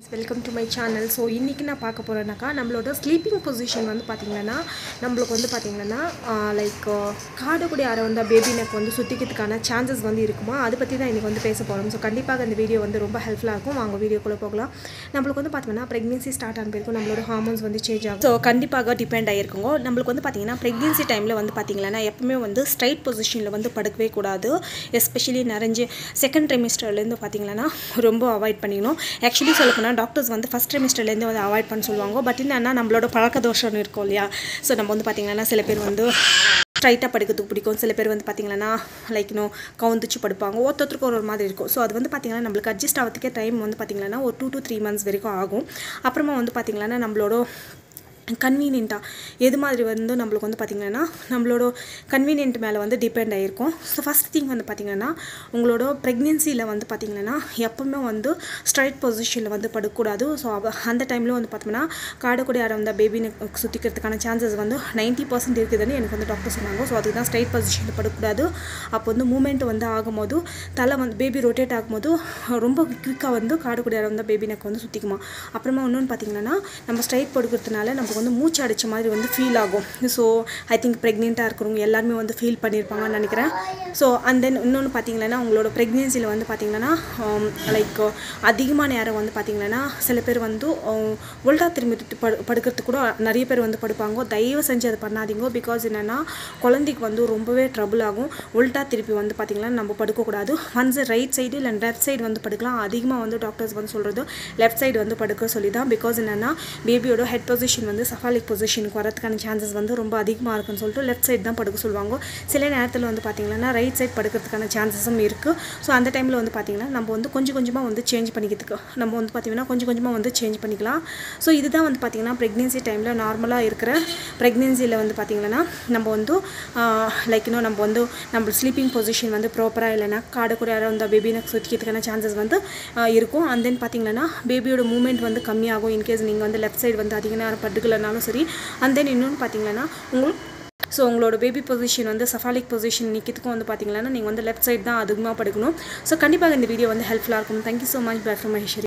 welcome to my channel so இன்றைக்கி நான் பார்க்க போகிறேன்னாக்கா நம்மளோட ஸ்லீப்பிங் பொசிஷன் வந்து பார்த்திங்கன்னா நம்மளுக்கு வந்து பார்த்திங்கன்னா லைக் காடக்கூடிய அரை வந்து பேபி நெக் வந்து சுற்றிக்கிறதுக்கான சான்சஸ் வந்து இருக்குமா அதை பற்றி தான் இன்றைக்கி வந்து பேச போகிறோம் ஸோ கண்டிப்பாக இந்த வீடியோ வந்து ரொம்ப ஹெல்ப்ஃபுல்லாக இருக்கும் வாங்க வீடியோக்குள்ளே போகலாம் நம்மளுக்கு வந்து பார்த்திங்கன்னா ப்ரெக்னென்சி ஸ்டார்ட் ஆன பிறகு நம்மளோட ஹார்மோன்ஸ் வந்து சேஞ்ச் ஆகும் ஸோ கண்டிப்பாக டிபெண்ட் ஆகிருக்குங்க நம்மளுக்கு வந்து பார்த்திங்கன்னா ப்ரெக்னென்சி டைமில் வந்து பார்த்திங்கன்னா எப்பவுமே வந்து ஸ்ட்ரைட் பொசிஷனில் வந்து படுக்கவே கூடாது எஸ்பெஷலி நிறைஞ்சு செகண்ட் ட்ரைமிஸ்டர்லேருந்து பார்த்திங்கன்னா ரொம்ப அவாய்ட் பண்ணிக்கணும் ஆக்சுவலி சொல்ல போனால் டாக்டர்ஸ் வந்து ஃபஸ்ட் ட்ரைமிஸ்டர்லேருந்து வந்து அவாய்ட் பண்ண சொல்லுவாங்க பட் என்னன்னா நம்மளோட பழக்க தோஷம் இருக்கும் இல்லையா ஸோ நம்ம வந்து பார்த்திங்கன்னா சில பேர் வந்து ஸ்ட்ரைட்டாக படுக்கிறதுக்கு பிடிக்கும் சில பேர் வந்து பார்த்திங்கன்னா லைக் இன்னும் கவுந்துச்சு படுப்பாங்க ஒருத்தருக்கு ஒரு ஒரு மாதிரி இருக்கும் ஸோ அது வந்து பார்த்திங்கன்னா நம்மளுக்கு அட்ஜஸ்ட் ஆகிறதுக்கே டைம் வந்து பார்த்திங்கன்னா ஒரு டூ டு த்ரீ மந்த்ஸ் வரைக்கும் ஆகும் அப்புறமா வந்து பார்த்திங்கன்னா நம்மளோட கன்வீனியண்ட்டாக எது மாதிரி வந்து நம்மளுக்கு வந்து பார்த்திங்கன்னா நம்மளோட கன்வீனியன்ட் மேலே வந்து டிபெண்ட் ஆகிருக்கும் ஸோ ஃபஸ்ட் திங் வந்து பார்த்திங்கன்னா உங்களோட ப்ரெக்னென்சியில் வந்து பார்த்திங்கன்னா எப்பவுமே வந்து ஸ்ட்ரைட் பொசிஷனில் வந்து படக்கூடாது ஸோ அந்த டைமில் வந்து பார்த்தோம்னா காடக்கூடிய அரை வந்து பேபினை சுற்றிக்கிறதுக்கான சான்சஸ் வந்து நைன்ட்டி பர்சன்ட் இருக்குதுன்னு எனக்கு வந்து டாக்டர் சொன்னாங்க ஸோ அதுக்கு தான் ஸ்ட்ரைட் பொசிஷனில் படக்கூடாது அப்போ வந்து மூமெண்ட் வந்து ஆகும்போது தலை வந்து பேபி ரொட்டேட் ஆகும்போது ரொம்ப குயிக்காக வந்து காடக்கூடிய அரை வந்து பேபி நெக் வந்து சுற்றிக்குமா அப்புறமா இன்னொன்று பார்த்திங்கன்னா நம்ம ஸ்ட்ரைட் படுக்கிறதுனால நமக்கு வந்து மூச்சு அடித்த மாதிரி வந்து ஃபீல் ஆகும் ஸோ ஐ திங்க் ப்ரெக்னெண்ட்டாக இருக்கிறவங்க எல்லாருமே வந்து ஃபீல் பண்ணியிருப்பாங்கன்னு நினைக்கிறேன் ஸோ அண்ட் தென் இன்னொன்று பார்த்தீங்கன்னா உங்களோட ப்ரெக்னென்சியில் வந்து பார்த்தீங்கன்னா லைக் அதிகமான நேரம் வந்து பார்த்தீங்கன்னா சில பேர் வந்து உல்டா திரும்பி படு படுக்கிறதுக்கு கூட நிறைய பேர் வந்து படுப்பாங்க தயவு செஞ்சு அதை பண்ணாதீங்க பிகாஸ் என்னென்னா குழந்தைக்கு வந்து ரொம்பவே ட்ரபுள் ஆகும் உல்டா திருப்பி வந்து பார்த்திங்கன்னா நம்ம படுக்கக்கூடாது ஒன்ஸ் ரைட் சைடு இல்லை லெஃப்ட் சைடு வந்து படுக்கலாம் அதிகமாக வந்து டாக்டர்ஸ் வந்து சொல்கிறது லெஃப்ட் சைடு வந்து படுக்க சொல்லி தான் பிகாஸ் என்னென்னா பேபியோட ஹெட் பொசிஷன் வந்து சஃபாலிக் பொசிஷனுக்கு வரதுக்கான சான்சஸ் வந்து ரொம்ப அதிகமாக இருக்குன்னு சொல்லிட்டு லெஃப்ட் சைடு தான் படுக்க சொல்லுவாங்க சில நேரத்தில் வந்து பார்த்திங்கன்னா ரைட் சைட் படுக்கிறதுக்கான சான்சஸும் இருக்குது ஸோ அந்த டைமில் வந்து பார்த்திங்கன்னா நம்ம வந்து கொஞ்சம் கொஞ்சமாக வந்து சேஞ்ச் பண்ணிக்கிறதுக்கு நம்ம வந்து பார்த்திங்கன்னா கொஞ்சம் கொஞ்சமாக வந்து சேஞ்ச் பண்ணிக்கலாம் ஸோ இதுதான் வந்து பார்த்திங்கன்னா ப்ரெக்னென்சி டைமில் நார்மலாக இருக்கிற ப்ரெக்னென்சியில் வந்து பார்த்திங்கன்னா நம்ம வந்து லைக் இன்னும் நம்ம வந்து நம்ம ஸ்லீப்பிங் பொசிஷன் வந்து ப்ராப்பராக இல்லைனா காடக்கூடிய வந்து பேபினை சுற்றிக்கிறதுக்கான சான்சஸ் வந்து இருக்கும் அண்ட் தென் பார்த்திங்கன்னா பேபியோட மூமெண்ட் வந்து கம்மியாகும் இன்கேஸ் நீங்கள் வந்து லெஃப்ட் சைடு வந்து அதிக நேரம் படுக்கலைனாலும் சரி அண்ட் தென் இன்னொன்று பார்த்தீங்கன்னா உங்களுக்கு ஸோ உங்களோட பேபி பொசிஷன் வந்து சஃபாலிக் பொசிஷன் நிற்கிறதுக்கும் வந்து பார்த்தீங்கன்னா நீங்கள் வந்து லெஃப்ட் சைட் தான் அதிகமாக படுக்கணும் ஸோ கண்டிப்பாக இந்த வீடியோ வந்து ஹெல்ப்ஃபுல்லாக இருக்கும் thank you so much bye from Maheswari